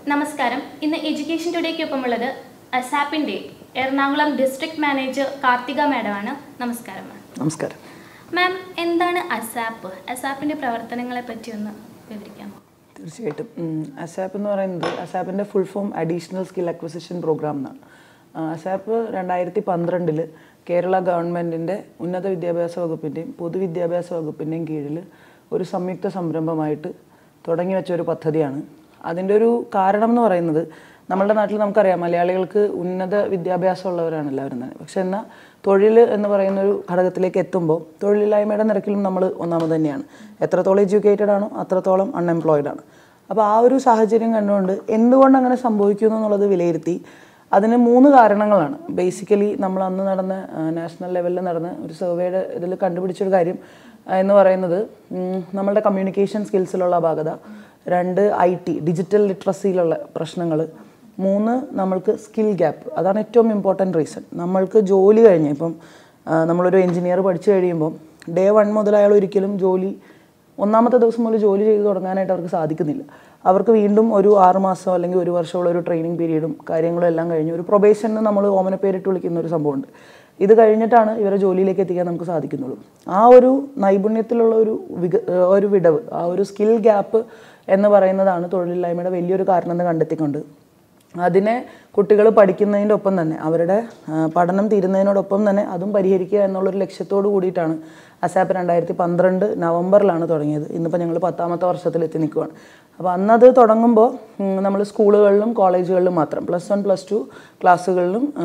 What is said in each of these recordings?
നമസ്കാരം ഇന്ന് എഡ്യൂക്കേഷൻ ടുഡേക്കൊപ്പമുള്ളത് അസാപ്പിൻ്റെ എറണാകുളം ഡിസ്ട്രിക്ട് മാനേജർ കാർത്തിക മാഡമാണ് നമസ്കാരം മാം നമസ്കാരം മാം എന്താണ് അസാപ്പ് അസാപ്പിൻ്റെ പ്രവർത്തനങ്ങളെ പറ്റി ഒന്ന് വിവരിക്കാമോ തീർച്ചയായിട്ടും അസാപ്പ് എന്ന് പറയുന്നത് അസാപ്പിൻ്റെ full form additional skill acquisition program എന്നാണ് അസാപ്പ് രണ്ടായിരത്തി പന്ത്രണ്ടിൽ കേരള ഗവൺമെൻറ്റിൻ്റെ ഉന്നത വിദ്യാഭ്യാസ വകുപ്പിൻ്റെയും പൊതുവിദ്യാഭ്യാസ വകുപ്പിൻ്റെയും കീഴിൽ ഒരു സംയുക്ത സംരംഭമായിട്ട് തുടങ്ങി വെച്ച ഒരു പദ്ധതിയാണ് അതിൻ്റെ ഒരു കാരണം എന്ന് പറയുന്നത് നമ്മുടെ നാട്ടിൽ നമുക്കറിയാം മലയാളികൾക്ക് ഉന്നത വിദ്യാഭ്യാസമുള്ളവരാണ് എല്ലാവരും തന്നെ പക്ഷെ എന്നാൽ തൊഴിൽ എന്ന് പറയുന്ന ഒരു ഘടകത്തിലേക്ക് എത്തുമ്പോൾ തൊഴിലില്ലായ്മയുടെ നിരക്കിലും നമ്മൾ ഒന്നാമത് തന്നെയാണ് എത്രത്തോളം എഡ്യൂക്കേറ്റഡ് ആണോ അത്രത്തോളം അൺഎംപ്ലോയിഡ് ആണ് അപ്പോൾ ആ ഒരു സാഹചര്യം കണ്ടുകൊണ്ട് എന്തുകൊണ്ട് അങ്ങനെ സംഭവിക്കുന്നു എന്നുള്ളത് വിലയിരുത്തി അതിന് മൂന്ന് കാരണങ്ങളാണ് ബേസിക്കലി നമ്മൾ അന്ന് നടന്ന നാഷണൽ ലെവലിൽ നടന്ന ഒരു സർവേയുടെ ഇതിൽ കണ്ടുപിടിച്ചൊരു കാര്യം ആ, എന്ന് പറയുന്നത് ഉം, നമ്മളുടെ കമ്മ്യൂണിക്കേഷൻ സ്കിൽസിലുള്ള അപാകത രണ്ട് ഐ ടി ഡിജിറ്റൽ ലിറ്ററസിയിലുള്ള പ്രശ്നങ്ങൾ മൂന്ന് നമ്മൾക്ക് സ്കിൽ ഗ്യാപ്പ് അതാണ് ഏറ്റവും ഇമ്പോർട്ടൻറ്റ് റീസൺ നമ്മൾക്ക് ജോലി കഴിഞ്ഞ് ഇപ്പം ആ, നമ്മളൊരു എഞ്ചിനീയർ പഠിച്ചു കഴിയുമ്പം ഡേ വൺ മുതൽ അയാൾ ഒരിക്കലും ജോലി ഒന്നാമത്തെ ദിവസം മുതൽ ജോലി ചെയ്ത് തുടങ്ങാനായിട്ട് അവർക്ക് സാധിക്കുന്നില്ല അവർക്ക് വീണ്ടും ഒരു ആറ് മാസം അല്ലെങ്കിൽ ഒരു വർഷമുള്ള ഒരു ട്രെയിനിങ് പീരീഡും കാര്യങ്ങളും എല്ലാം കഴിഞ്ഞ് ഒരു പ്രൊബേഷൻ എന്ന് നമ്മൾ ഓമന പേരിട്ട് വിളിക്കുന്ന ഒരു സംഭവമുണ്ട് ഇത് കഴിഞ്ഞിട്ടാണ് ഇവരെ ജോലിയിലേക്ക് എത്തിക്കാൻ നമുക്ക് സാധിക്കുന്നുള്ളൂ ആ ഒരു നൈപുണ്യത്തിലുള്ള ഒരു വിക ഒരു വിടവ് ആ ഒരു സ്കിൽ ഗ്യാപ്പ് എന്ന് പറയുന്നതാണ് തൊഴിലില്ലായ്മയുടെ വലിയൊരു കാരണം എന്ന് കണ്ടെത്തിക്കൊണ്ട് അതിനെ കുട്ടികൾ പഠിക്കുന്നതിൻ്റെ ഒപ്പം തന്നെ അവരുടെ ആ, പഠനം തീരുന്നതിനോടൊപ്പം തന്നെ അതും പരിഹരിക്കുക എന്നുള്ളൊരു ലക്ഷ്യത്തോട് കൂടിയിട്ടാണ് അസാപ്പ് രണ്ടായിരത്തി പന്ത്രണ്ട് നവംബറിലാണ് തുടങ്ങിയത് ഇന്നിപ്പോൾ ഞങ്ങൾ പത്താമത്തെ വർഷത്തിൽ എത്തി നിൽക്കുകയാണ് അപ്പോൾ അന്നത് തുടങ്ങുമ്പോൾ നമ്മൾ സ്കൂളുകളിലും കോളേജുകളിലും മാത്രം പ്ലസ് വൺ പ്ലസ് ടു ക്ലാസ്സുകളിലും ആ,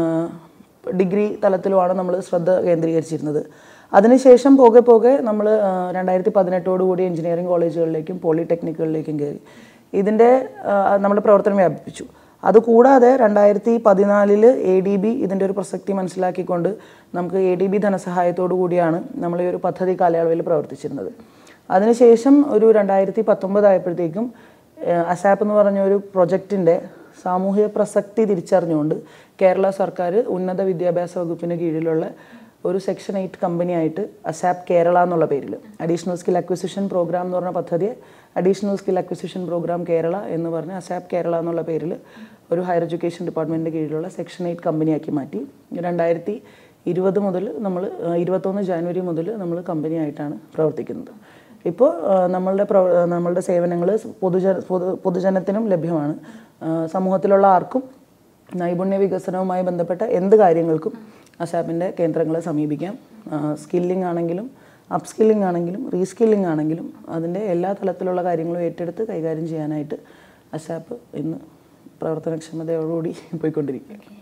ഡിഗ്രി തലത്തിലുമാണ് നമ്മൾ ശ്രദ്ധ കേന്ദ്രീകരിച്ചിരുന്നത് അതിനുശേഷം പോകെ പോകെ നമ്മൾ രണ്ടായിരത്തി പതിനെട്ടോട് കൂടി എഞ്ചിനീയറിംഗ് കോളേജുകളിലേക്കും പോളിടെക്നിക്കുകളിലേക്കും കയറി ഇതിൻ്റെ ആ, നമ്മുടെ പ്രവർത്തനം വ്യാപിപ്പിച്ചു അതുകൂടാതെ രണ്ടായിരത്തി പതിനാലില് എ ഡി ബി ഇതിൻ്റെ ഒരു പ്രസക്തി മനസ്സിലാക്കിക്കൊണ്ട് നമുക്ക് എ ഡി ബി ധനസഹായത്തോടു കൂടിയാണ് നമ്മൾ ഈ ഒരു പദ്ധതി കാലയളവിൽ പ്രവർത്തിച്ചിരുന്നത് അതിനുശേഷം ഒരു രണ്ടായിരത്തി പത്തൊമ്പതായപ്പോഴത്തേക്കും അസാപ്പ് എന്ന് പറഞ്ഞ ഒരു പ്രൊജക്റ്റിൻ്റെ സാമൂഹിക പ്രസക്തി തിരിച്ചറിഞ്ഞുകൊണ്ട് കേരള സർക്കാർ ഉന്നത വിദ്യാഭ്യാസ വകുപ്പിന് കീഴിലുള്ള ഒരു സെക്ഷൻ എയ്റ്റ് കമ്പനിയായിട്ട് അസാപ്പ് കേരള എന്നുള്ള പേരിൽ അഡീഷണൽ സ്കിൽ അക്വിസിഷൻ പ്രോഗ്രാം എന്ന് പറഞ്ഞ പദ്ധതിയെ additional skill acquisition program Kerala എന്ന് പറഞ്ഞ അസാപ്പ് കേരള എന്നുള്ള പേരിൽ ഒരു ഹയർ എഡ്യൂക്കേഷൻ ഡിപ്പാർട്ട്മെൻറ്റിൻ്റെ കീഴിലുള്ള സെക്ഷൻ എയ്റ്റ് കമ്പനിയാക്കി മാറ്റി രണ്ടായിരത്തി ഇരുപത് മുതൽ നമ്മൾ ഇരുപത്തൊന്ന് ജാനുവരി മുതൽ നമ്മൾ കമ്പനിയായിട്ടാണ് പ്രവർത്തിക്കുന്നത് ഇപ്പോൾ ആ, നമ്മളുടെ പ്രവ ആ, നമ്മളുടെ സേവനങ്ങൾ പൊതുജന പൊതു പൊതുജനത്തിനും ലഭ്യമാണ് ആ, സമൂഹത്തിലുള്ള ആർക്കും നൈപുണ്യ വികസനവുമായി ബന്ധപ്പെട്ട എന്ത് കാര്യങ്ങൾക്കും അസാപ്പിൻ്റെ കേന്ദ്രങ്ങളെ സമീപിക്കാം സ്കില്ലിംഗ് ആണെങ്കിലും അപ് സ്കില്ലിംഗ് ആണെങ്കിലും റീസ്കില്ലിംഗ് ആണെങ്കിലും അതിൻ്റെ എല്ലാ തലത്തിലുള്ള കാര്യങ്ങളും ഏറ്റെടുത്ത് കൈകാര്യം ചെയ്യാനായിട്ട് അസാപ്പ് ഇന്ന് പ്രവർത്തനക്ഷമതയോടുകൂടി പോയിക്കൊണ്ടിരിക്കുകയാണ്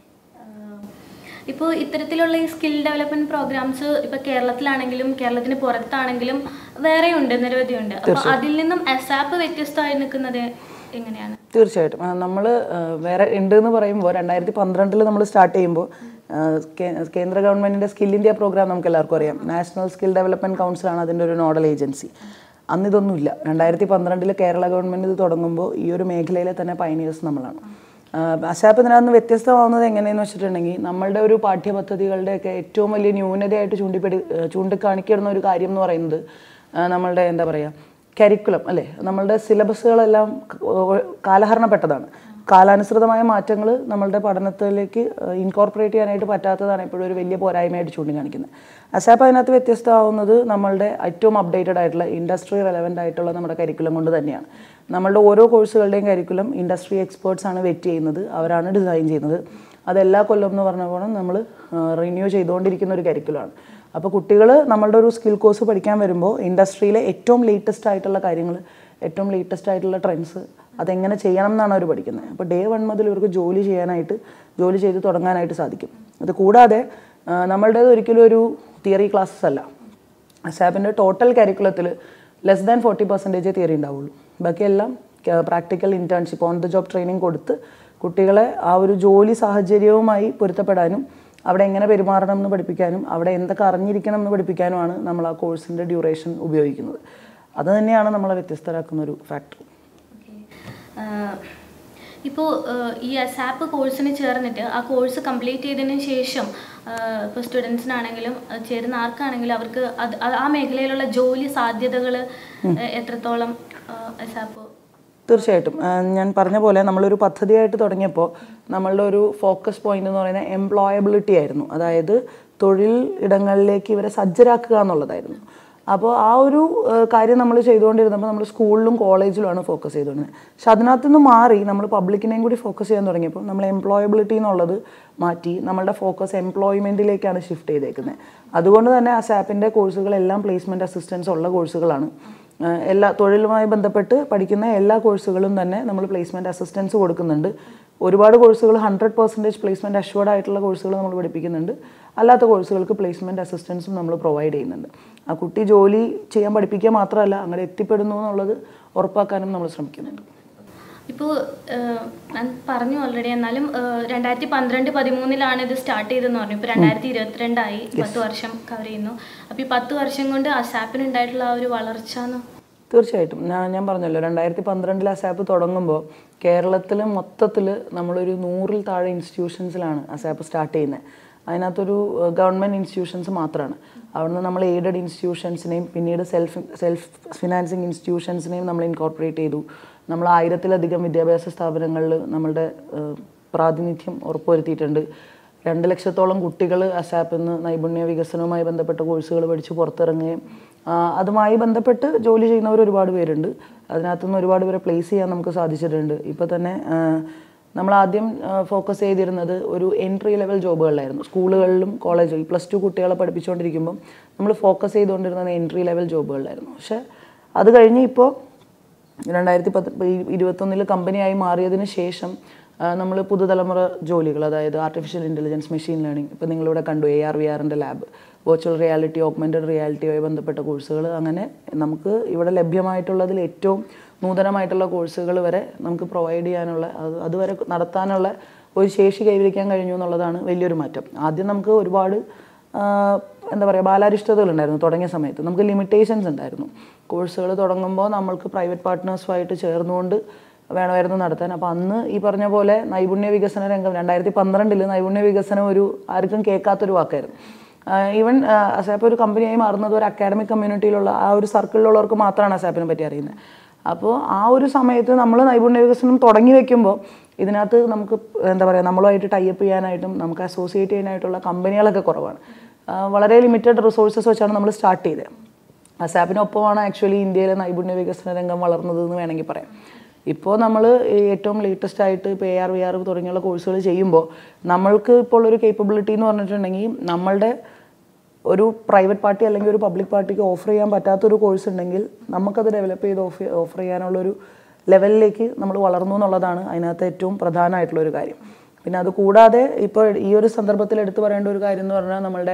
ഇപ്പോൾ ഇത്തരത്തിലുള്ള ഈ സ്കിൽ ഡെവലപ്മെന്റ് പ്രോഗ്രാംസ് ഇപ്പോൾ കേരളത്തിലാണെങ്കിലും കേരളത്തിന് പുറത്താണെങ്കിലും വേറെയുണ്ട് നിരവധിയുണ്ട് അപ്പോൾ അതിൽ നിന്നും അസാപ്പ് വ്യത്യസ്തമായി നിൽക്കുന്നത് എങ്ങനെയാണ് തീർച്ചയായിട്ടും നമ്മൾ വേറെ ഉണ്ട് എന്ന് പറയുമ്പോൾ രണ്ടായിരത്തി പന്ത്രണ്ടിൽ നമ്മൾ സ്റ്റാർട്ട് ചെയ്യുമ്പോൾ ആ, കേ- കേന്ദ്ര ഗവൺമെൻറ്റിൻ്റെ സ്കിൽ ഇന്ത്യ പ്രോഗ്രാം നമുക്ക് എല്ലാവർക്കും അറിയാം നാഷണൽ സ്കിൽ ഡെവലപ്മെൻറ്റ് കൗൺസിലാണ് അതിൻ്റെ ഒരു നോഡൽ ഏജൻസി അന്ന് ഇതൊന്നുമില്ല രണ്ടായിരത്തി പന്ത്രണ്ടിൽ കേരള ഗവൺമെൻറ് ഇത് തുടങ്ങുമ്പോൾ ഈ ഒരു മേഖലയിലെ തന്നെ പൈനിയേഴ്സ് നമ്മളാണ് അശാപ്പ് ഇതിനകത്ത് വ്യത്യസ്തമാവുന്നത് എങ്ങനെയെന്ന് വെച്ചിട്ടുണ്ടെങ്കിൽ നമ്മളുടെ ഒരു പാഠ്യപദ്ധതികളുടെയൊക്കെ ഏറ്റവും വലിയ ന്യൂനതയായിട്ട് ചൂണ്ടിപ്പെടി ആ, ചൂണ്ടിക്കാണിക്കുന്ന ഒരു കാര്യം എന്ന് പറയുന്നത് ആ, നമ്മളുടെ എന്താ പറയുക കരിക്കുലം അല്ലേ നമ്മളുടെ സിലബസുകളെല്ലാം ക- കാലഹരണപ്പെട്ടതാണ് കാലാനുസൃതമായ മാറ്റങ്ങൾ നമ്മളുടെ പഠനത്തിലേക്ക് ഇൻകോർപ്പറേറ്റ് ചെയ്യാനായിട്ട് പറ്റാത്തതാണ് എപ്പോഴും ഒരു വലിയ പോരായ്മയായിട്ട് ചൂണ്ടിക്കാണിക്കുന്നത് അസാപ്പ് അതിനകത്ത് വ്യത്യസ്തമാവുന്നത് നമ്മളുടെ ഏറ്റവും അപ്ഡേറ്റഡ് ആയിട്ടുള്ള ഇൻഡസ്ട്രി റെലവൻ്റ് ആയിട്ടുള്ള നമ്മുടെ കരിക്കുലം കൊണ്ട് തന്നെയാണ് നമ്മളുടെ ഓരോ കോഴ്സുകളുടെയും കരിക്കുലം ഇൻഡസ്ട്രി എക്സ്പേർട്സ് ആണ് വെറ്റ് ചെയ്യുന്നത് അവരാണ് ഡിസൈൻ ചെയ്യുന്നത് അതെല്ലാ കൊല്ലം എന്ന് പറഞ്ഞ പോലെ നമ്മൾ റിന്യൂ ചെയ്തുകൊണ്ടിരിക്കുന്ന ഒരു കരിക്കുലമാണ് അപ്പോൾ കുട്ടികൾ നമ്മളുടെ ഒരു സ്കിൽ കോഴ്സ് പഠിക്കാൻ വരുമ്പോൾ ഇൻഡസ്ട്രിയിലെ ഏറ്റവും ലേറ്റസ്റ്റ് ആയിട്ടുള്ള കാര്യങ്ങൾ ഏറ്റവും ലേറ്റസ്റ്റ് ആയിട്ടുള്ള ട്രെൻഡ്സ് അതെങ്ങനെ ചെയ്യണം എന്നാണ് അവർ പഠിക്കുന്നത് അപ്പോൾ ഡേ വൺ മുതൽ ഇവർക്ക് ജോലി ചെയ്യാനായിട്ട് ജോലി ചെയ്ത് തുടങ്ങാനായിട്ട് സാധിക്കും അത് കൂടാതെ ആ, നമ്മളുടേത് ഒരിക്കലും ഒരു തിയറി ക്ലാസ്സസ് അല്ല അസാപ്പിൻ്റെ ടോട്ടൽ കരിക്കുലത്തിൽ less than forty percentage theory ഉണ്ടാവുള്ളൂ ബാക്കിയെല്ലാം practical internship on the job training കൊടുത്ത് കുട്ടികളെ ആ ഒരു ജോലി സാഹചര്യവുമായി പൊരുത്തപ്പെടാനും അവിടെ എങ്ങനെ പെരുമാറണം എന്ന് പഠിപ്പിക്കാനും അവിടെ എന്തൊക്കെ അറിഞ്ഞിരിക്കണം എന്ന് പഠിപ്പിക്കാനുമാണ് നമ്മൾ ആ കോഴ്സിൻ്റെ ഡ്യൂറേഷൻ ഉപയോഗിക്കുന്നത് അത് തന്നെയാണ് നമ്മളെ വ്യത്യസ്തരാക്കുന്ന ഒരു ഫാക്ടർ ഇപ്പോൾ ഈ അസാപ്പ് കോഴ്സിന് ചേർന്നിട്ട് ആ കോഴ്സ് കംപ്ലീറ്റ് ചെയ്തതിന് ശേഷം ഇപ്പോൾ സ്റ്റുഡൻസിനാണെങ്കിലും അഹ് ചേരുന്ന ആർക്കാണെങ്കിലും അവർക്ക് അത് ആ മേഖലയിലുള്ള ജോലി സാധ്യതകൾ എത്രത്തോളം അസാപ്പ് തീർച്ചയായിട്ടും ആ, ഞാൻ പറഞ്ഞ പോലെ നമ്മളൊരു പദ്ധതിയായിട്ട് തുടങ്ങിയപ്പോൾ നമ്മളുടെ ഒരു ഫോക്കസ് പോയിന്റ് എന്ന് പറയുന്നത് എംപ്ലോയബിലിറ്റി ആയിരുന്നു അതായത് തൊഴിൽ ഇടങ്ങളിലേക്ക് ഇവരെ സജ്ജരാക്കുക എന്നുള്ളതായിരുന്നു അപ്പോൾ ആ ഒരു ആ, കാര്യം നമ്മൾ ചെയ്തുകൊണ്ടിരുന്നപ്പോൾ നമ്മൾ സ്കൂളിലും കോളേജിലുമാണ് ഫോക്കസ് ചെയ്തുകൊണ്ടിരുന്നത് പക്ഷെ അതിനകത്ത് നിന്ന് മാറി നമ്മൾ പബ്ലിക്കിനെയും കൂടി ഫോക്കസ് ചെയ്യാൻ തുടങ്ങിയപ്പോൾ നമ്മൾ എംപ്ലോയബിലിറ്റി എന്നുള്ളത് മാറ്റി നമ്മളുടെ ഫോക്കസ് എംപ്ലോയ്മെൻറ്റിലേക്കാണ് ഷിഫ്റ്റ് ചെയ്തേക്കുന്നത് അതുകൊണ്ട് തന്നെ ആ സാപ്പിൻ്റെ കോഴ്സുകളെല്ലാം പ്ലേസ്മെൻറ്റ് അസിസ്റ്റൻസ് ഉള്ള കോഴ്സുകളാണ് ഏഹ് എല്ലാ തൊഴിലുമായി ബന്ധപ്പെട്ട് പഠിക്കുന്ന എല്ലാ കോഴ്സുകളും തന്നെ നമ്മൾ പ്ലേസ്മെൻറ്റ് അസിസ്റ്റൻസ് കൊടുക്കുന്നുണ്ട് ഒരുപാട് കോഴ്സുകൾ ഹൺഡ്രഡ് പെർസെൻറ്റേജ് പ്ലേസ്മെൻറ്റ് അഷ്വേർഡ് ആയിട്ടുള്ള കോഴ്സുകൾ നമ്മൾ പഠിപ്പിക്കുന്നുണ്ട് അല്ലാത്ത കോഴ്സുകൾക്ക് പ്ലേസ്മെൻറ്റ് അസിസ്റ്റൻസും നമ്മൾ പ്രൊവൈഡ് ചെയ്യുന്നുണ്ട് ആ കുട്ടി ജോലി ചെയ്യാൻ പഠിപ്പിക്കുക മാത്രമല്ല അങ്ങനെ എത്തിപ്പെടുന്നു എന്നുള്ളത് ഉറപ്പാക്കാനും നമ്മൾ ശ്രമിക്കുന്നുണ്ട് ഇപ്പോൾ ഞാൻ പറഞ്ഞു ഓൾറെഡി എന്നാലും ഏഹ്, രണ്ടായിരത്തി പന്ത്രണ്ട് പതിമൂന്നിലാണ് ഇത് സ്റ്റാർട്ട് ചെയ്തതെന്ന് പറഞ്ഞു ഇപ്പോൾ രണ്ടായിരത്തി ഇരുപത്തിരണ്ടായി പത്ത് വർഷം കവർ ചെയ്യുന്നു അപ്പോൾ ഈ പത്ത് വർഷം കൊണ്ട് അസാപ്പിന് ഉണ്ടായിട്ടുള്ള ആ ഒരു വളർച്ച എന്ന് തീർച്ചയായിട്ടും ഞാൻ ഞാൻ പറഞ്ഞല്ലോ രണ്ടായിരത്തി പന്ത്രണ്ടിൽ അസാപ്പ് തുടങ്ങുമ്പോൾ കേരളത്തിൽ മൊത്തത്തിൽ നമ്മളൊരു നൂറിൽ താഴെ ഇൻസ്റ്റിറ്റ്യൂഷൻസിലാണ് അസാപ്പ് സ്റ്റാർട്ട് ചെയ്യുന്നത് അതിനകത്തൊരു ഗവൺമെൻറ് ഇൻസ്റ്റിറ്റ്യൂഷൻസ് മാത്രമാണ് അവിടുന്ന് നമ്മൾ എയ്ഡഡ് ഇൻസ്റ്റിറ്റ്യൂഷൻസിനെയും പിന്നീട് സെൽഫ് സെൽഫ് ഫിനാൻസിങ് ഇൻസ്റ്റിറ്റ്യൂഷൻസിനെയും നമ്മൾ ഇൻകോർപ്പറേറ്റ് ചെയ്തു നമ്മൾ ആയിരത്തിലധികം വിദ്യാഭ്യാസ സ്ഥാപനങ്ങളിൽ നമ്മളുടെ ഏഹ്, പ്രാതിനിധ്യം ഉറപ്പുവരുത്തിയിട്ടുണ്ട് രണ്ട് ലക്ഷത്തോളം കുട്ടികൾ അസാപ്പിൽ നിന്ന് നൈപുണ്യ വികസനവുമായി ബന്ധപ്പെട്ട കോഴ്സുകൾ പഠിച്ച് പുറത്തിറങ്ങുകയും ആ, അതുമായി ബന്ധപ്പെട്ട് ജോലി ചെയ്യുന്നവർ ഒരുപാട് പേരുണ്ട് അതിനകത്തുനിന്ന് ഒരുപാട് പേരെ പ്ലേസ് ചെയ്യാൻ നമുക്ക് സാധിച്ചിട്ടുണ്ട് ഇപ്പോൾ തന്നെ ആ, നമ്മൾ ആദ്യം ഫോക്കസ് ചെയ്തിരുന്നത് ഒരു എൻട്രി ലെവൽ ജോബുകളിലായിരുന്നു സ്കൂളുകളിലും കോളേജിലും പ്ലസ് ടു കുട്ടികളെ പഠിപ്പിച്ചുകൊണ്ടിരിക്കുമ്പം നമ്മൾ ഫോക്കസ് ചെയ്തുകൊണ്ടിരുന്നത് എൻട്രി ലെവൽ ജോബുകളിലായിരുന്നു പക്ഷേ അത് കഴിഞ്ഞ് ഇപ്പോൾ രണ്ടായിരത്തി പത്ത് ഇരുപത്തൊന്നിൽ കമ്പനിയായി മാറിയതിന് ശേഷം നമ്മൾ പുതുതലമുറ ജോലികൾ അതായത് ആർട്ടിഫിഷ്യൽ ഇൻ്റലിജൻസ് മെഷീൻ ലേണിംഗ് ഇപ്പോൾ നിങ്ങളിവിടെ കണ്ടു എ ആർ വി ആറിൻ്റെ ലാബ് വെർച്വൽ റിയാലിറ്റി ഓഗ്മെൻറ്റഡ് റിയാലിറ്റിയുമായി ബന്ധപ്പെട്ട കോഴ്സുകൾ അങ്ങനെ നമുക്ക് ഇവിടെ ലഭ്യമായിട്ടുള്ളതിൽ ഏറ്റവും നൂതനമായിട്ടുള്ള കോഴ്സുകൾ വരെ നമുക്ക് പ്രൊവൈഡ് ചെയ്യാനുള്ള അത് അതുവരെ നടത്താനുള്ള ഒരു ശേഷി കൈവരിക്കാൻ കഴിഞ്ഞു എന്നുള്ളതാണ് വലിയൊരു മാറ്റം ആദ്യം നമുക്ക് ഒരുപാട് ആഹ് എന്താ പറയുക ബാലാരിഷ്ടതകളുണ്ടായിരുന്നു തുടങ്ങിയ സമയത്ത് നമുക്ക് ലിമിറ്റേഷൻസ് ഉണ്ടായിരുന്നു കോഴ്സുകൾ തുടങ്ങുമ്പോൾ നമ്മൾക്ക് പ്രൈവറ്റ് പാർട്ട്നേഴ്സുമായിട്ട് ചേർന്നുകൊണ്ട് വേണമായിരുന്നു നടത്താൻ അപ്പോൾ അന്ന് ഈ പറഞ്ഞ പോലെ നൈപുണ്യ വികസന രംഗം രണ്ടായിരത്തി പന്ത്രണ്ടിൽ നൈപുണ്യ വികസനം ഒരു ആർക്കും കേൾക്കാത്തൊരു വാക്കായിരുന്നു ഈവൻ അസാപ്പ് ഒരു കമ്പനിയായി മാറുന്നത് ഒരു അക്കാഡമിക് കമ്മ്യൂണിറ്റിയിലുള്ള ആ ഒരു സർക്കിളിലുള്ളവർക്ക് മാത്രമാണ് അസാപ്പിനെ പറ്റി അറിയുന്നത് അപ്പോൾ ആ ഒരു സമയത്ത് നമ്മൾ നൈപുണ്യ വികസനം തുടങ്ങി വെക്കുമ്പോൾ ഇതിനകത്ത് നമുക്ക് എന്താ പറയുക നമ്മളുമായിട്ട് ടൈപ്പ് ചെയ്യാനായിട്ടും നമുക്ക് അസോസിയേറ്റ് ചെയ്യാനായിട്ടുള്ള കമ്പനികളൊക്കെ കുറവാണ് ആ, വളരെ ലിമിറ്റഡ് റിസോഴ്സസ് വെച്ചാണ് നമ്മൾ സ്റ്റാർട്ട് ചെയ്തത് അസാപ്പിനൊപ്പമാണ് ആക്ച്വലി ഇന്ത്യയിലെ നൈപുണ്യ വികസന രംഗം വളർന്നത് എന്ന് വേണമെങ്കിൽ പറയാം ഇപ്പോൾ നമ്മൾ ഏറ്റവും ലേറ്റസ്റ്റ് ആയിട്ട് ഇപ്പോൾ എ ആർ വി ആർ തുടങ്ങിയുള്ള കോഴ്സുകൾ ചെയ്യുമ്പോൾ നമ്മൾക്ക് ഇപ്പോൾ ഒരു കേപ്പബിലിറ്റി എന്ന് പറഞ്ഞിട്ടുണ്ടെങ്കിൽ നമ്മളുടെ ഒരു പ്രൈവറ്റ് പാർട്ടി അല്ലെങ്കിൽ ഒരു പബ്ലിക് പാർട്ടിക്ക് ഓഫർ ചെയ്യാൻ പറ്റാത്തൊരു കോഴ്സ് ഉണ്ടെങ്കിൽ നമുക്കത് ഡെവലപ്പ് ചെയ്ത് ഓഫ് ഓഫർ ചെയ്യാനുള്ളൊരു ലെവലിലേക്ക് നമ്മൾ വളർന്നു എന്നുള്ളതാണ് അതിനകത്ത് ഏറ്റവും പ്രധാനമായിട്ടുള്ള ഒരു കാര്യം പിന്നെ അത് കൂടാതെ ഇപ്പോൾ ഈ ഒരു സന്ദർഭത്തിൽ എടുത്തു പറയേണ്ട ഒരു കാര്യം എന്ന് പറഞ്ഞാൽ നമ്മളുടെ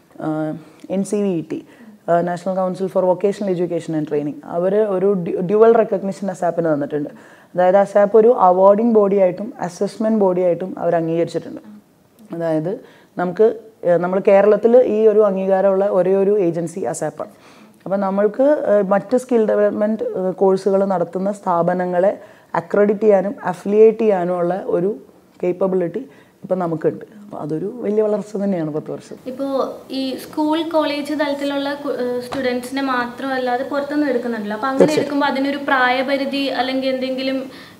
N C V E T national council for vocational education and training അവർ ഒരു ഡ്യുവൽ റെക്കഗ്നിഷൻ അസാപ്പിന് തന്നിട്ടുണ്ട് അതായത് അസാപ്പ് ഒരു അവാർഡിംഗ് ബോഡി ആയിട്ടും അസസ്മെൻറ്റ് ബോഡി ആയിട്ടും അവർ അംഗീകരിച്ചിട്ടുണ്ട് അതായത് നമുക്ക് നമ്മൾ കേരളത്തിൽ ഈ ഒരു അംഗീകാരമുള്ള ഒരേ ഒരു ഏജൻസി അസാപ്പാണ് അപ്പോൾ നമ്മൾക്ക് ഏഹ്, മറ്റ് സ്കിൽ ഡെവലപ്മെൻറ്റ് കോഴ്സുകൾ നടത്തുന്ന സ്ഥാപനങ്ങളെ അക്രഡിറ്റ് ചെയ്യാനും അഫിലിയേറ്റ് ചെയ്യാനും ഉള്ള ഒരു കേപ്പബിലിറ്റി ഇപ്പം നമുക്കുണ്ട് അപ്പോൾ അതൊരു വലിയ വളർച്ച തന്നെയാണ് പത്ത് വർഷം ഇപ്പോൾ ഈ സ്കൂൾ കോളേജ് തലത്തിലുള്ള സ്റ്റുഡൻസിനെ മാത്രമല്ലാതെ പുറത്തുനിന്ന് എടുക്കുന്നുണ്ടല്ലോ അപ്പോൾ അങ്ങനെ എടുക്കുമ്പോൾ അതിനൊരു പ്രായപരിധി അല്ലെങ്കിൽ എന്തെങ്കിലും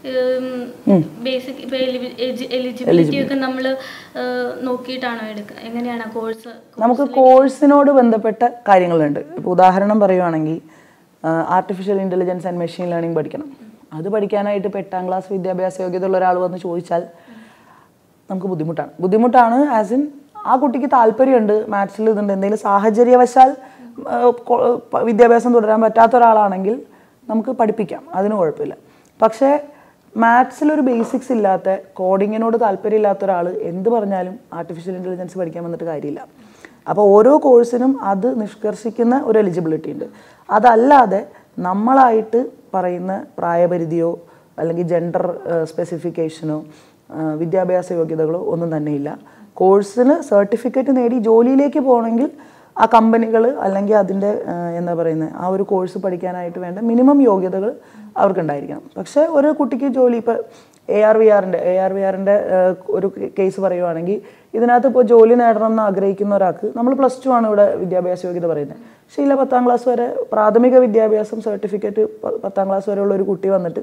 ബേസിക് ഇപ്പോൾ എലിജിബിലിറ്റി ഒക്കെ നമ്മൾ നോക്കിയിട്ടാണോ എടുക്കുക എങ്ങനെയാണ് ആ കോഴ്സ് നമുക്ക് കോഴ്സിനോട് ബന്ധപ്പെട്ട കാര്യങ്ങളുണ്ട് ഇപ്പോൾ ഉദാഹരണം പറയുവാണെങ്കിൽ artificial intelligence and machine learning പഠിക്കണം അത് പഠിക്കാനായിട്ട് ഇപ്പോൾ എട്ടാം ക്ലാസ് വിദ്യാഭ്യാസ യോഗ്യതയുള്ള ഒരാൾ വന്ന് ചോദിച്ചാൽ നമുക്ക് ബുദ്ധിമുട്ടാണ് ബുദ്ധിമുട്ടാണ് ആസ് ഇൻ ആ കുട്ടിക്ക് താല്പര്യമുണ്ട് മാത്സിൽ ഇതുണ്ട് എന്തെങ്കിലും സാഹചര്യവശാൽ ആ, കൊ- പ- വിദ്യാഭ്യാസം തുടരാൻ പറ്റാത്ത ഒരാളാണെങ്കിൽ നമുക്ക് പഠിപ്പിക്കാം അതിന് കുഴപ്പമില്ല പക്ഷേ മാത്സിലൊരു ബേസിക്സ് ഇല്ലാത്ത കോഡിങ്ങിനോട് താല്പര്യമില്ലാത്ത ഒരാൾ എന്ത് പറഞ്ഞാലും ആർട്ടിഫിഷ്യൽ ഇൻ്റലിജൻസ് പഠിക്കാൻ വന്നിട്ട് കാര്യമില്ല അപ്പോൾ ഓരോ കോഴ്സിനും അത് നിഷ്കർഷിക്കുന്ന ഒരു എലിജിബിലിറ്റി ഉണ്ട് അതല്ലാതെ നമ്മളായിട്ട് പറയുന്ന പ്രായപരിധിയോ അല്ലെങ്കിൽ ജെൻഡർ സ്പെസിഫിക്കേഷനോ വിദ്യാഭ്യാസ യോഗ്യതകളോ ഒന്നും തന്നെയില്ല കോഴ്സിന് സർട്ടിഫിക്കറ്റ് നേടി ജോലിയിലേക്ക് പോകണമെങ്കിൽ ആ കമ്പനികൾ അല്ലെങ്കിൽ അതിൻ്റെ എന്താ പറയുന്നത് ആ ഒരു കോഴ്സ് പഠിക്കാനായിട്ട് വേണ്ട മിനിമം യോഗ്യതകൾ അവർക്കുണ്ടായിരിക്കണം പക്ഷേ ഒരു കുട്ടിക്ക് ജോലി ഇപ്പോൾ എ ആർ വി ആറിൻ്റെ എ ആർ വി ആറിൻ്റെ ഒരു കേസ് പറയുവാണെങ്കിൽ ഇതിനകത്ത് ഇപ്പോൾ ജോലി നേടണം എന്ന് ആഗ്രഹിക്കുന്ന ഒരാൾക്ക് നമ്മൾ പ്ലസ് ടു ആണ് ഇവിടെ വിദ്യാഭ്യാസ യോഗ്യത പറയുന്നത് പക്ഷേ ഇല്ല പത്താം ക്ലാസ് വരെ പ്രാഥമിക വിദ്യാഭ്യാസം സർട്ടിഫിക്കറ്റ് പത്താം ക്ലാസ് വരെയുള്ള ഒരു കുട്ടി വന്നിട്ട്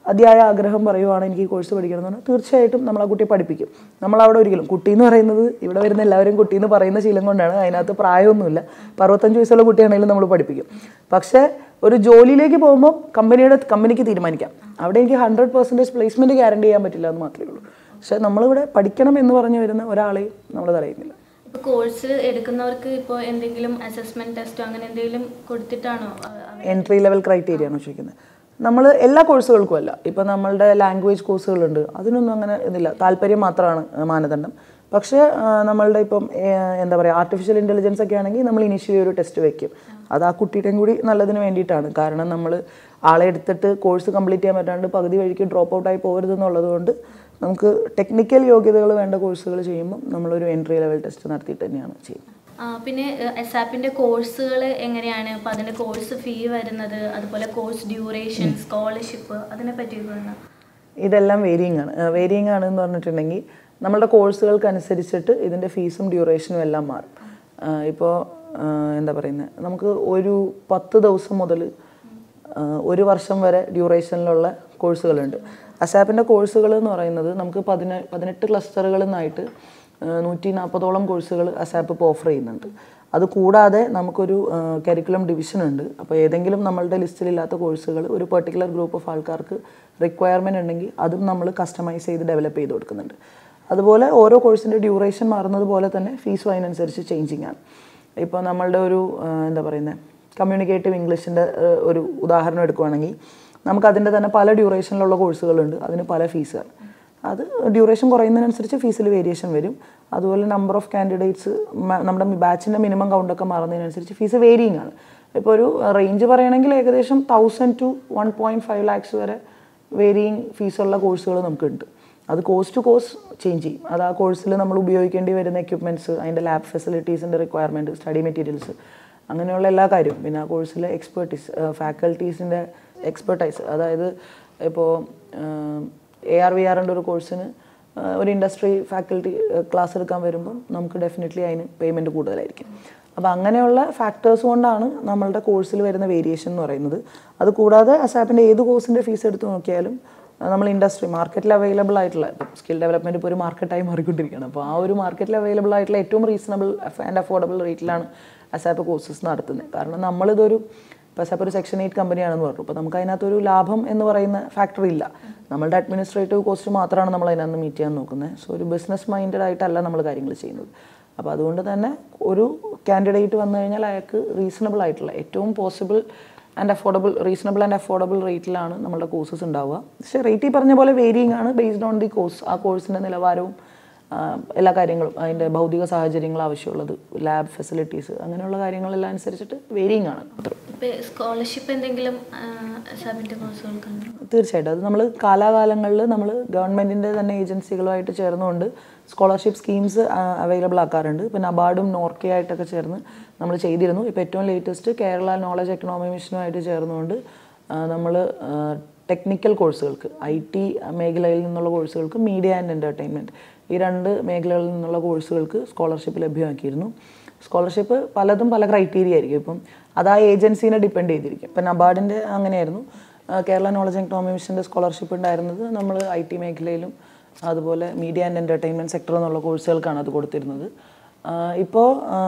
അതിയായ ആഗ്രഹം പറയുവാണ് എനിക്ക് ഈ കോഴ്സ് പഠിക്കണം എന്ന് പറഞ്ഞാൽ തീർച്ചയായിട്ടും നമ്മൾ ആ കുട്ടിയെ പഠിപ്പിക്കും നമ്മൾ അവിടെ ഒരിക്കലും കുട്ടി എന്ന് പറയുന്നത് ഇവിടെ വരുന്ന എല്ലാവരും കുട്ടി എന്ന് പറയുന്ന ശീലം കൊണ്ടാണ് അതിനകത്ത് പ്രായമൊന്നുമില്ല ഇപ്പോൾ അറുപത്തഞ്ച് വയസ്സുള്ള കുട്ടിയാണെങ്കിലും നമ്മൾ പഠിപ്പിക്കും പക്ഷേ ഒരു ജോലിയിലേക്ക് പോകുമ്പോൾ കമ്പനിയുടെ കമ്പനിക്ക് തീരുമാനിക്കാം അവിടെ എനിക്ക് ഹൺഡ്രഡ് പെർസെൻറ്റേജ് പ്ലേസ്മെൻറ്റ് ഗ്യാരണ്ടി ചെയ്യാൻ പറ്റില്ല എന്ന് മാത്രമേ ഉള്ളൂ പക്ഷേ നമ്മളിവിടെ പഠിക്കണം എന്ന് പറഞ്ഞു വരുന്ന ഒരാളെയും നമ്മൾ തടയുന്നില്ല ഇപ്പോൾ കോഴ്സ് എടുക്കുന്നവർക്ക് ഇപ്പോൾ എന്തെങ്കിലും അസസ്മെന്റ് ടെസ്റ്റോ അങ്ങനെ എന്തെങ്കിലും കൊടുത്തിട്ടാണോ അ- അവ- എൻട്രി ലെവൽ ക്രൈറ്റീരിയ ആണ് ചോദിക്കുന്നത് നമ്മൾ എല്ലാ കോഴ്സുകൾക്കും അല്ല ഇപ്പം നമ്മളുടെ ലാംഗ്വേജ് കോഴ്സുകളുണ്ട് അതിനൊന്നും അങ്ങനെ ഇതില്ല താല്പര്യം മാത്രമാണ് ആ, മാനദണ്ഡം പക്ഷേ ആ, നമ്മളുടെ ഇപ്പം ഏ, എന്താ പറയുക ആർട്ടിഫിഷ്യൽ ഇൻ്റലിജൻസ് ഒക്കെ ആണെങ്കിൽ നമ്മൾ ഇനിഷ്യലി ഒരു ടെസ്റ്റ് വെക്കും അത് ആ കുട്ടിയുടെയും കൂടി നല്ലതിന് വേണ്ടിയിട്ടാണ് കാരണം നമ്മൾ ആളെ എടുത്തിട്ട് കോഴ്സ് കംപ്ലീറ്റ് ചെയ്യാൻ പറ്റാണ്ട് പകുതി വഴിക്ക് ഡ്രോപ്പ് ഔട്ടായി പോകരുതെന്നുള്ളത് കൊണ്ട് നമുക്ക് ടെക്നിക്കൽ യോഗ്യതകൾ വേണ്ട കോഴ്സുകൾ ചെയ്യുമ്പോൾ നമ്മളൊരു എൻട്രി ലെവൽ ടെസ്റ്റ് നടത്തിയിട്ട് തന്നെയാണ് ചെയ്യുന്നത് ആ, പിന്നെ എസ് ആപ്പിന്റെ കോഴ്സുകൾ എങ്ങനെയാണ് അപ്പോൾ അതിന്റെ കോഴ്സ് ഫീ വരുന്നത് അതുപോലെ കോഴ്സ് ഡ്യൂറേഷൻ സ്കോളർഷിപ്പ് അതിനെ പറ്റി പറഞ്ഞാൽ ഇതെല്ലാം വേരിയിങ് ആണ് വേരിയിങ് ആണ് എന്ന് പറഞ്ഞിട്ടുണ്ടെങ്കിൽ നമ്മളുടെ കോഴ്സുകൾക്ക് അനുസരിച്ചിട്ട് ഇതിൻ്റെ ഫീസും ഡ്യൂറേഷനും എല്ലാം മാറും ഇപ്പോൾ എന്താ പറയുന്നത് നമുക്ക് ഒരു പത്ത് ദിവസം മുതൽ ഒരു വർഷം വരെ ഡ്യൂറേഷനിലുള്ള കോഴ്സുകളുണ്ട് അസാപ്പിൻ്റെ കോഴ്സുകൾ എന്ന് പറയുന്നത് നമുക്ക് പതിന പതിനെട്ട് ക്ലസ്റ്ററുകളിൽ നിന്നായിട്ട് നൂറ്റി നാൽപ്പതോളം കോഴ്സുകൾ അസാപ്പ് ഇപ്പോൾ ഓഫർ ചെയ്യുന്നുണ്ട് അത് കൂടാതെ നമുക്കൊരു കരിക്കുലം ഡിവിഷൻ ഉണ്ട് അപ്പോൾ ഏതെങ്കിലും നമ്മളുടെ ലിസ്റ്റിലില്ലാത്ത കോഴ്സുകൾ ഒരു പെർട്ടിക്കുലർ ഗ്രൂപ്പ് ഓഫ് ആൾക്കാർക്ക് റിക്വയർമെൻറ്റ് ഉണ്ടെങ്കിൽ അതും നമ്മൾ കസ്റ്റമൈസ് ചെയ്ത് ഡെവലപ്പ് ചെയ്ത് കൊടുക്കുന്നുണ്ട് അതുപോലെ ഓരോ കോഴ്സിൻ്റെ ഡ്യൂറേഷൻ മാറുന്നത് പോലെ തന്നെ ഫീസും അതിനനുസരിച്ച് ചേഞ്ചിങ് ആണ് ഇപ്പോൾ നമ്മളുടെ ഒരു ആ, എന്താ പറയുന്നത് കമ്മ്യൂണിക്കേറ്റീവ് ഇംഗ്ലീഷിൻ്റെ ഒരു ഉദാഹരണം എടുക്കുവാണെങ്കിൽ നമുക്ക് അതിൻ്റെ തന്നെ പല ഡ്യൂറേഷനിലുള്ള കോഴ്സുകളുണ്ട് അതിന് പല ഫീസാണ് അത് ഡ്യൂറേഷൻ കുറയുന്നതിനനുസരിച്ച് ഫീസിൽ വേരിയേഷൻ വരും അതുപോലെ നമ്പർ ഓഫ് കാൻഡിഡേറ്റ്സ് നമ്മുടെ ബാച്ചിൻ്റെ മിനിമം കൗണ്ടൊക്കെ മാറുന്നതിനനുസരിച്ച് ഫീസ് വേരിയിങ് ആണ് ഇപ്പോൾ ഒരു റേഞ്ച് പറയുകയാണെങ്കിൽ ഏകദേശം thousand two one point five lakhs വരെ വേരിയിങ് ഫീസുള്ള കോഴ്സുകൾ നമുക്കുണ്ട് അത് കോഴ്സ് ടു കോഴ്സ് ചേഞ്ച് ചെയ്യും അത് ആ കോഴ്സിൽ നമ്മൾ ഉപയോഗിക്കേണ്ടി വരുന്ന എക്യുപ്മെൻറ്റ്സ് അതിൻ്റെ ലാബ് ഫെസിലിറ്റീസിൻ്റെ റിക്വയർമെൻറ്റ് സ്റ്റഡി മെറ്റീരിയൽസ് അങ്ങനെയുള്ള എല്ലാ കാര്യവും പിന്നെ ആ കോഴ്സിലെ എക്സ്പെർട്ടീസ് ഫാക്കൽറ്റീസിൻ്റെ എക്സ്പെർട്ടൈസ് അതായത് ഇപ്പോൾ എ ആർ വി ആറിൻ്റെ ഒരു കോഴ്സിന് ഒരു ഇൻഡസ്ട്രി ഫാക്കൽറ്റി ക്ലാസ് എടുക്കാൻ വരുമ്പം നമുക്ക് ഡെഫിനറ്റ്ലി അതിന് പേയ്മെൻറ്റ് കൂടുതലായിരിക്കും അപ്പോൾ അങ്ങനെയുള്ള ഫാക്ടേഴ്സ് കൊണ്ടാണ് നമ്മളുടെ കോഴ്സിൽ വരുന്ന വേരിയേഷൻ എന്ന് പറയുന്നത് അത് കൂടാതെ അസാപ്പിൻ്റെ ഏത് കോഴ്സിൻ്റെ ഫീസ് എടുത്ത് നോക്കിയാലും ആ, നമ്മൾ ഇൻഡസ്ട്രി മാർക്കറ്റിൽ അവൈലബിൾ ആയിട്ടുള്ള ഇപ്പം സ്കിൽ ഡെവലപ്മെൻറ്റ് ഇപ്പോൾ ഒരു മാർക്കറ്റായി മാറിക്കൊണ്ടിരിക്കുകയാണ് അപ്പോൾ ആ ഒരു മാർക്കറ്റിൽ അവൈലബിൾ ആയിട്ടുള്ള ഏറ്റവും റീസണബിൾ ആൻഡ് അഫോർഡബിൾ റേറ്റിലാണ് അസാപ്പ് കോഴ്സസ് നടത്തുന്നത് കാരണം നമ്മളിതൊരു ഇപ്പോൾ അസാപ്പ് ഒരു സെക്ഷൻ എയ്റ്റ് കമ്പനിയാണെന്ന് പറഞ്ഞു അപ്പോൾ നമുക്ക് അതിനകത്തൊരു ലാഭം എന്ന് പറയുന്ന ഫാക്ടർ ഇല്ല നമ്മളുടെ അഡ്മിനിസ്ട്രേറ്റീവ് കോസ്റ്റ് മാത്രമാണ് നമ്മൾ അതിനകത്ത് മീറ്റ് ചെയ്യാൻ നോക്കുന്നത് സോ ഒരു ബിസിനസ് മൈൻഡഡ് ആയിട്ടല്ല നമ്മൾ കാര്യങ്ങൾ ചെയ്യുന്നത് അപ്പോൾ അതുകൊണ്ട് തന്നെ ഒരു കാൻഡിഡേറ്റ് വന്നു കഴിഞ്ഞാൽ അയാൾക്ക് റീസണബിൾ ആയിട്ടുള്ള ഏറ്റവും possible and affordable reasonable and affordable റേറ്റിലാണ് നമ്മുടെ കോഴ്സസ് ഉണ്ടാവുക പക്ഷേ റേറ്റ് ഈ പറഞ്ഞ പോലെ വേരിയിങ് ആണ് ബേസ്ഡ് ഓൺ ദി കോഴ്സ് ആ കോഴ്സിൻ്റെ നിലവാരവും ആ, എല്ലാ കാര്യങ്ങളും അതിൻ്റെ ഭൗതിക സാഹചര്യങ്ങൾ ആവശ്യമുള്ളത് ലാബ് ഫെസിലിറ്റീസ് അങ്ങനെയുള്ള കാര്യങ്ങളെല്ലാം അനുസരിച്ചിട്ട് വേരിയിങ് ആണ് അത്രയും ഇപ്പോൾ സ്കോളർഷിപ്പ് എന്തെങ്കിലും എസ് ആപ്പിന്റെ കോഴ്സുകൾക്കുണ്ടോ തീർച്ചയായിട്ടും അത് നമ്മൾ കാലാകാലങ്ങളിൽ നമ്മൾ ഗവൺമെൻറ്റിൻ്റെ തന്നെ ഏജൻസികളുമായിട്ട് ചേർന്നുകൊണ്ട് സ്കോളർഷിപ്പ് സ്കീംസ് അവൈലബിൾ ആക്കാറുണ്ട് പിന്നെ നബാർഡും നോർക്കയായിട്ടൊക്കെ ചേർന്ന് നമ്മൾ ചെയ്തിരുന്നു ഇപ്പോൾ ഏറ്റവും ലേറ്റസ്റ്റ് കേരള നോളജ് എക്കണോമി മിഷനുമായിട്ട് ചേർന്നുകൊണ്ട് നമ്മൾ ടെക്നിക്കൽ കോഴ്സുകൾക്ക് ഐ ടി മേഖലയിൽ നിന്നുള്ള കോഴ്സുകൾക്ക് മീഡിയ ആൻഡ് എൻ്റർടൈൻമെൻറ്റ് ഈ രണ്ട് മേഖലകളിൽ നിന്നുള്ള കോഴ്സുകൾക്ക് സ്കോളർഷിപ്പ് ലഭ്യമാക്കിയിരുന്നു സ്കോളർഷിപ്പ് പലതും പല ക്രൈറ്റീരിയ ആയിരിക്കും ഇപ്പം അത് ആ ഏജൻസീനെ ഡിപ്പെൻഡ് ചെയ്തിരിക്കും ഇപ്പം നബാർഡിൻ്റെ അങ്ങനെയായിരുന്നു ആ, കേരള നോളജ് ആൻഡ് എക്കണോമി മിഷൻ്റെ സ്കോളർഷിപ്പ് ഉണ്ടായിരുന്നത് നമ്മൾ ഐ ടി മേഖലയിലും അതുപോലെ മീഡിയ ആൻഡ് എൻ്റർടൈൻമെൻറ്റ് സെക്ടർ എന്നുള്ള കോഴ്സുകൾക്കാണ് അത് കൊടുത്തിരുന്നത് ഇപ്പോൾ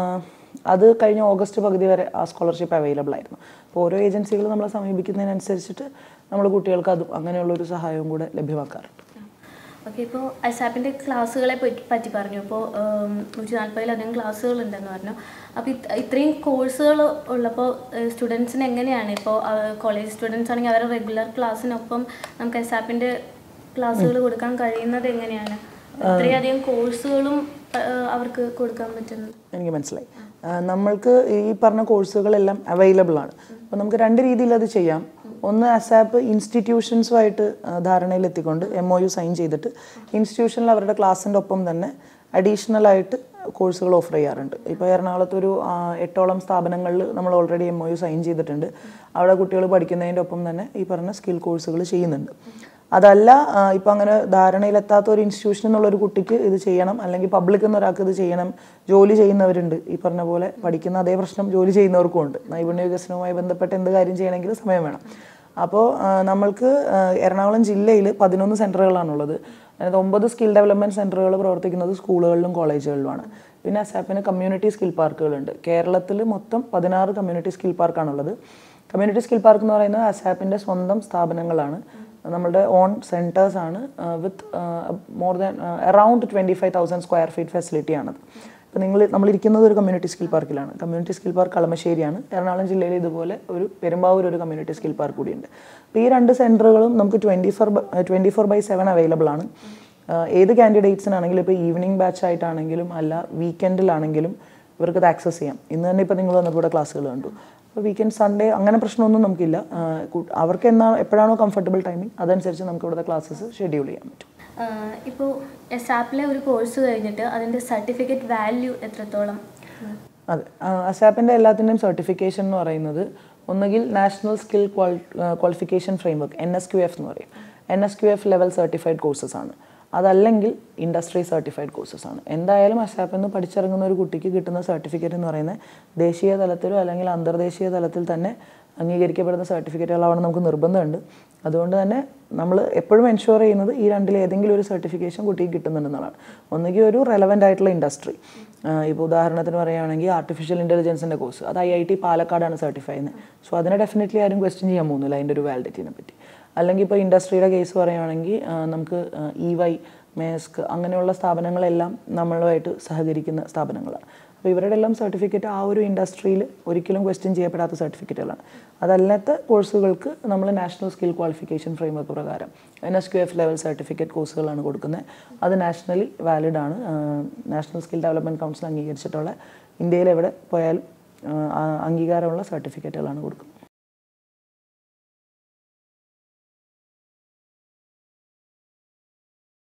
അത് കഴിഞ്ഞ ഓഗസ്റ്റ് പകുതി വരെ ആ സ്കോളർഷിപ്പ് അവൈലബിൾ ആയിരുന്നു അപ്പോൾ ഓരോ ഏജൻസികൾ നമ്മളെ സമീപിക്കുന്നതിനനുസരിച്ചിട്ട് നമ്മൾ കുട്ടികൾക്ക് അതും അങ്ങനെയുള്ളൊരു സഹായവും കൂടെ ലഭ്യമാക്കാറുണ്ട് ഓക്കെ ഇപ്പോൾ അസാപ്പിൻ്റെ ക്ലാസ്സുകളെ പറ്റി പറ്റി പറഞ്ഞു ഇപ്പോൾ നൂറ്റി നാൽപ്പതിലധികം ക്ലാസ്സുകൾ ഉണ്ടെന്ന് പറഞ്ഞു അപ്പോൾ ഇത് ഇത്രയും കോഴ്സുകൾ ഉള്ളപ്പോൾ സ്റ്റുഡൻസിന് എങ്ങനെയാണ് ഇപ്പോൾ കോളേജ് സ്റ്റുഡൻസ് ആണെങ്കിൽ അവരുടെ റെഗുലർ ക്ലാസ്സിനൊപ്പം നമുക്ക് അസാപ്പിൻ്റെ ക്ലാസ്സുകൾ കൊടുക്കാൻ കഴിയുന്നത് എങ്ങനെയാണ് ഇത്രയധികം കോഴ്സുകളും അവർക്ക് കൊടുക്കാൻ പറ്റുന്നത് എനിക്ക് മനസ്സിലായി ആ, നമ്മൾക്ക് ഈ പറഞ്ഞ കോഴ്സുകളെല്ലാം ആണ് അപ്പോൾ നമുക്ക് രണ്ട് രീതിയിൽ അത് ചെയ്യാം ഒന്ന് അസാപ്പ് ഇൻസ്റ്റിറ്റ്യൂഷൻസുമായിട്ട് ധാരണയിലെത്തിക്കൊണ്ട് എം ഒ യു സൈൻ ചെയ്തിട്ട് ഇൻസ്റ്റിറ്റ്യൂഷനിൽ അവരുടെ ക്ലാസ്സിൻ്റെ ഒപ്പം തന്നെ അഡീഷണൽ ആയിട്ട് കോഴ്സുകൾ ഓഫർ ചെയ്യാറുണ്ട് ഇപ്പോൾ എറണാകുളത്ത് ഒരു ആ, എട്ടോളം സ്ഥാപനങ്ങളിൽ നമ്മൾ already M O U sign ചെയ്തിട്ടുണ്ട് അവിടെ കുട്ടികൾ പഠിക്കുന്നതിൻ്റെ ഒപ്പം തന്നെ ഈ പറഞ്ഞ സ്കിൽ കോഴ്സുകൾ ചെയ്യുന്നുണ്ട് അതല്ല ആ, ഇപ്പം അങ്ങനെ ധാരണയിലെത്താത്ത ഒരു ഇൻസ്റ്റിറ്റ്യൂഷൻ എന്നുള്ള ഒരു കുട്ടിക്ക് ഇത് ചെയ്യണം അല്ലെങ്കിൽ പബ്ലിക് എന്ന ഒരാൾക്ക് ഇത് ചെയ്യണം ജോലി ചെയ്യുന്നവരുണ്ട് ഈ പറഞ്ഞ പോലെ പഠിക്കുന്ന അതേ പ്രശ്നം ജോലി ചെയ്യുന്നവർക്കും ഉണ്ട് നൈപുണ്യ വികസനവുമായി ബന്ധപ്പെട്ട് എന്ത് കാര്യം ചെയ്യണമെങ്കിലും സമയം വേണം അപ്പോൾ നമ്മൾക്ക് ആ, എറണാകുളം ജില്ലയിൽ പതിനൊന്ന് സെൻറ്ററുകളാണുള്ളത് അതായത് ഒമ്പത് സ്കിൽ ഡെവലപ്മെൻറ്റ് സെൻറ്ററുകൾ പ്രവർത്തിക്കുന്നത് സ്കൂളുകളിലും കോളേജുകളിലുമാണ് പിന്നെ അസാപ്പിന് കമ്മ്യൂണിറ്റി സ്കിൽ പാർക്കുകളുണ്ട് കേരളത്തിൽ മൊത്തം പതിനാറ് കമ്മ്യൂണിറ്റി സ്കിൽ പാർക്കാണുള്ളത് കമ്മ്യൂണിറ്റി സ്കിൽ പാർക്ക് എന്ന് പറയുന്നത് അസാപ്പിൻ്റെ സ്വന്തം സ്ഥാപനങ്ങളാണ് നമ്മുടെ ഓൺ സെൻറ്റേഴ്സ് ആണ് with more than around twenty five thousand square feet ഫെസിലിറ്റിയാണത് ഇപ്പോൾ നിങ്ങൾ നമ്മളിരിക്കുന്നത് ഒരു കമ്മ്യൂണിറ്റി സ്കിൽ പാർക്കിലാണ് കമ്മ്യൂണിറ്റി സ്കിൽ പാർക്ക് കളമശ്ശേരിയാണ് എറണാകുളം ജില്ലയിൽ ഇതുപോലെ ഒരു പെരുമ്പാവൂർ ഒരു കമ്മ്യൂണിറ്റി സ്കിൽ പാർക്ക് കൂടിയുണ്ട് അപ്പോൾ ഈ രണ്ട് സെൻറ്ററുകളും നമുക്ക് twenty four twenty four by seven available ആണ് ആഹ് ഏത് കാൻഡിഡേറ്റ്സിനാണെങ്കിലും ഇപ്പോൾ ഈവനിങ് ബാച്ച് ആയിട്ടാണെങ്കിലും അല്ല വീക്കെൻഡിലാണെങ്കിലും ഇവർക്ക് അത് ആക്സസ് ചെയ്യാം ഇന്ന് തന്നെ ഇപ്പോൾ നിങ്ങൾ വന്നപ്പോൾ ഇവിടെ ക്ലാസ്സുകൾ കണ്ടു അപ്പോൾ വീക്കെൻഡ് സൺഡേ അങ്ങനെ പ്രശ്നമൊന്നും നമുക്കില്ല ആഹ് കു- അവർക്ക് എന്നാ എപ്പോഴാണോ കംഫർട്ടബിൾ ടൈമിംഗ് അതനുസരിച്ച് നമുക്ക് ഇവിടുത്തെ ക്ലാസ്സസ് ഷെഡ്യൂൾ ചെയ്യാൻ പറ്റും ഇപ്പോൾ എസ് ആപ്പിലെ ഒരു കോഴ്സ് കഴിഞ്ഞിട്ട് അതിൻ്റെ സർട്ടിഫിക്കറ്റ് വാല്യൂ എത്രത്തോളം അതെ അസാപ്പിൻ്റെ എല്ലാത്തിൻ്റെയും സർട്ടിഫിക്കേഷൻ എന്ന് പറയുന്നത് ഒന്നുകിൽ national skill qualification framework N S Q F എന്ന് പറയും N S Q F level certified courses ആണ് അതല്ലെങ്കിൽ ഇൻഡസ്ട്രി സർട്ടിഫൈഡ് കോഴ്സസ് ആണ് എന്തായാലും അസാപ്പിൽ നിന്ന് പഠിച്ചിറങ്ങുന്ന ഒരു കുട്ടിക്ക് കിട്ടുന്ന സർട്ടിഫിക്കറ്റ് എന്ന് പറയുന്നത് ദേശീയ തലത്തിലോ അല്ലെങ്കിൽ അന്തർദേശീയ തലത്തിൽ തന്നെ അംഗീകരിക്കപ്പെടുന്ന സർട്ടിഫിക്കറ്റുകളാവണം നമുക്ക് നിർബന്ധമുണ്ട് അതുകൊണ്ട് തന്നെ നമ്മൾ എപ്പോഴും എൻഷുർ ചെയ്യുന്നത് ഈ രണ്ടിൽ ഏതെങ്കിലും ഒരു സർട്ടിഫിക്കേഷൻ കുട്ടിക്ക് കിട്ടുന്നുണ്ടെന്നുള്ളതാണ് ഒന്നുകിൽ ഒരു റെലവൻ്റ് ആയിട്ടുള്ള ഇൻഡസ്ട്രി ഇപ്പോൾ ഉദാഹരണത്തിന് പറയുകയാണെങ്കിൽ ആർട്ടിഫിഷ്യൽ ഇൻ്റലിജൻസിൻ്റെ കോഴ്സ് അത് ഐ ഐ ടി പാലക്കാടാണ് സർട്ടിഫൈ ചെയ്യുന്നത് സോ അതിനെ ഡെഫിനറ്റ്ലി ആരും ക്വസ്റ്റ്യൻ ചെയ്യാൻ പോകുന്നില്ല അതിൻ്റെ ഒരു വാലിഡിറ്റിനെ പറ്റി അല്ലെങ്കിൽ ഇപ്പോൾ ഇൻഡസ്ട്രിയുടെ കേസ് പറയുകയാണെങ്കിൽ ആ, നമുക്ക് ഇ വൈ മേസ്ക് അങ്ങനെയുള്ള സ്ഥാപനങ്ങളെല്ലാം നമ്മളുമായിട്ട് സഹകരിക്കുന്ന സ്ഥാപനങ്ങളാണ് അപ്പോൾ ഇവരുടെ എല്ലാം സർട്ടിഫിക്കറ്റ് ആ ഒരു ഇൻഡസ്ട്രിയിൽ ഒരിക്കലും ക്വസ്റ്റ്യൻ ചെയ്യപ്പെടാത്ത സർട്ടിഫിക്കറ്റുകളാണ് അതല്ലാത്ത കോഴ്സുകൾക്ക് നമ്മൾ നാഷണൽ സ്കിൽ ക്വാളിഫിക്കേഷൻ ഫ്രെയിംവർക്ക് പ്രകാരം N S Q F level certificate കോഴ്സുകളാണ് കൊടുക്കുന്നത് അത് നാഷണലി വാലിഡ് ആണ് നാഷണൽ സ്കിൽ ഡെവലപ്മെൻറ്റ് കൗൺസിൽ അംഗീകരിച്ചിട്ടുള്ള ഇന്ത്യയിൽ എവിടെ പോയാലും ആ, അംഗീകാരമുള്ള സർട്ടിഫിക്കറ്റുകളാണ് കൊടുക്കുന്നത്